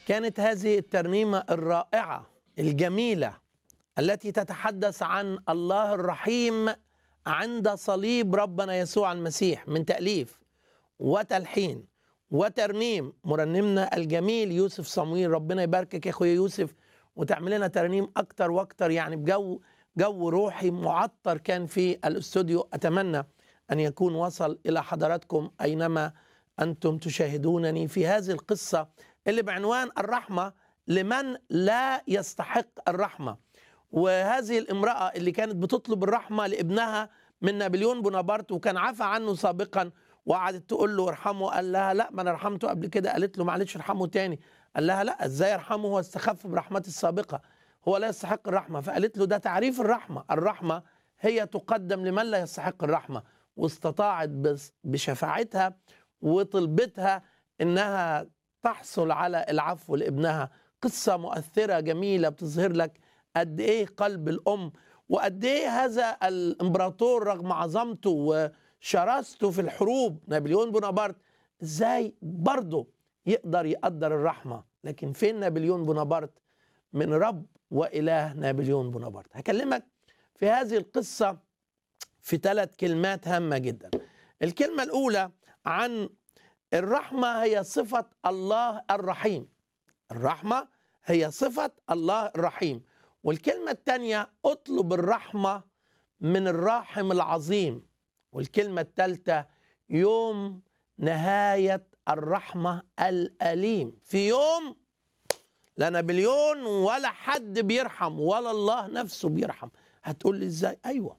كانت هذه الترنيمه الرائعه الجميله التي تتحدث عن الله الرحيم عند صليب ربنا يسوع المسيح من تاليف وتلحين وترنيم مرنمنا الجميل يوسف صمويل ربنا يباركك يا اخويا يوسف وتعمل لنا ترنيم اكتر واكتر يعني بجو جو روحي معطر كان في الاستوديو اتمنى ان يكون وصل الى حضراتكم اينما انتم تشاهدونني في هذه القصه اللي بعنوان الرحمه لمن لا يستحق الرحمه وهذه الامراه اللي كانت بتطلب الرحمه لابنها من نابليون بونابرت وكان عفى عنه سابقا وقعدت تقول له ارحمه قال لها لا ما انا رحمته قبل كده قالت له معلش ارحمه تاني قال لها لا ازاي ارحمه هو استخف برحمتي السابقه هو لا يستحق الرحمه فقالت له ده تعريف الرحمه الرحمه هي تقدم لمن لا يستحق الرحمه واستطاعت بشفاعتها وطلبتها انها تحصل على العفو لابنها قصه مؤثره جميله بتظهر لك قد ايه قلب الام وقد ايه هذا الامبراطور رغم عظمته وشراسته في الحروب نابليون بونابرت ازاي برضه يقدر يقدر الرحمه لكن فين نابليون بونابرت من رب واله نابليون بونابرت هكلمك في هذه القصه في ثلاث كلمات هامه جدا الكلمه الاولى عن الرحمه هي صفه الله الرحيم الرحمه هي صفه الله الرحيم والكلمه الثانيه اطلب الرحمه من الراحم العظيم والكلمه الثالثه يوم نهايه الرحمه الاليم في يوم لا نابليون ولا حد بيرحم ولا الله نفسه بيرحم هتقول لي ازاي ايوه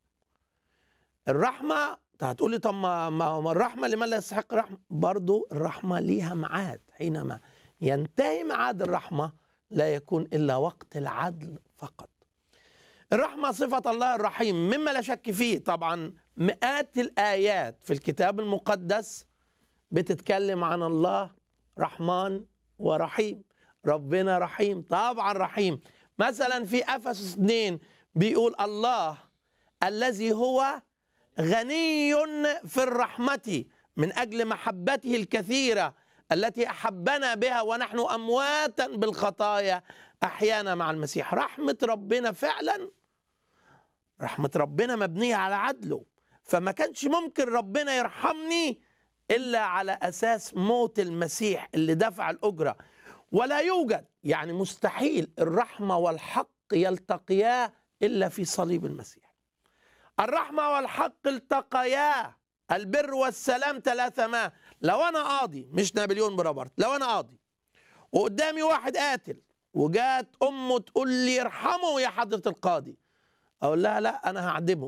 الرحمه هتقول لي طب ما ما الرحمه لمن لا يستحق الرحمه برضه الرحمه ليها ميعاد حينما ينتهي ميعاد الرحمه لا يكون الا وقت العدل فقط الرحمه صفه الله الرحيم مما لا شك فيه طبعا مئات الايات في الكتاب المقدس بتتكلم عن الله رحمن ورحيم ربنا رحيم طبعا رحيم مثلا في افسس 2 بيقول الله الذي هو غني في الرحمه من اجل محبته الكثيره التي احبنا بها ونحن امواتا بالخطايا احيانا مع المسيح رحمه ربنا فعلا رحمه ربنا مبنيه على عدله فما كانش ممكن ربنا يرحمني الا على اساس موت المسيح اللي دفع الاجره ولا يوجد يعني مستحيل الرحمه والحق يلتقيا الا في صليب المسيح الرحمه والحق التقيا البر والسلام ثلاثة ما لو انا قاضي مش نابليون بونابرت لو انا قاضي وقدامي واحد قاتل وجات امه تقول لي ارحمه يا حضره القاضي اقول لها لا انا هعدمه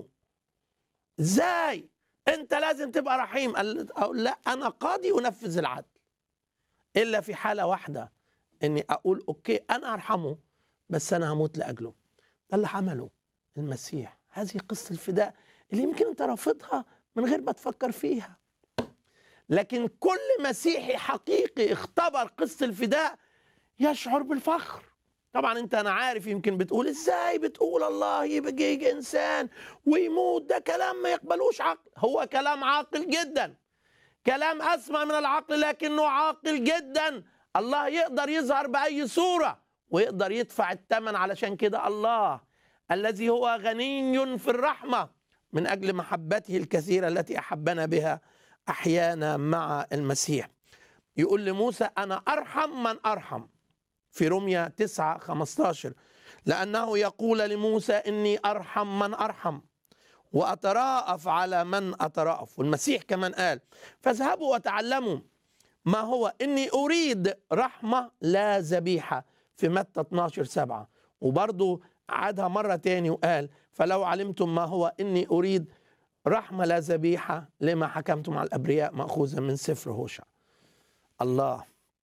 ازاي انت لازم تبقى رحيم اقول لا انا قاضي انفذ العدل الا في حاله واحده اني اقول اوكي انا ارحمه بس انا هموت لاجله ده اللي عمله المسيح هذه قصه الفداء اللي يمكن انت رافضها من غير ما تفكر فيها لكن كل مسيحي حقيقي اختبر قصه الفداء يشعر بالفخر طبعا انت انا عارف يمكن بتقول ازاي بتقول الله يبقى يجي انسان ويموت ده كلام ما يقبلوش عقل هو كلام عاقل جدا كلام اسمى من العقل لكنه عاقل جدا الله يقدر يظهر باي صوره ويقدر يدفع الثمن علشان كده الله الذي هو غني في الرحمه من اجل محبته الكثيره التي احبنا بها احيانا مع المسيح يقول لموسى انا ارحم من ارحم في رمية 9 15 لأنه يقول لموسى إني أرحم من أرحم وأتراءف على من أتراءف والمسيح كمان قال فاذهبوا وتعلموا ما هو إني أريد رحمة لا ذبيحة في متى 12 7 وبرضه عادها مرة تاني وقال فلو علمتم ما هو إني أريد رحمة لا ذبيحة لما حكمتم على الأبرياء مأخوذة من سفر هوشع الله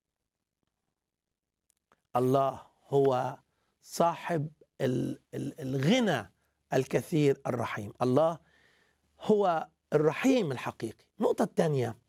الله هو صاحب الغنى الكثير الرحيم الله هو الرحيم الحقيقي النقطة الثانية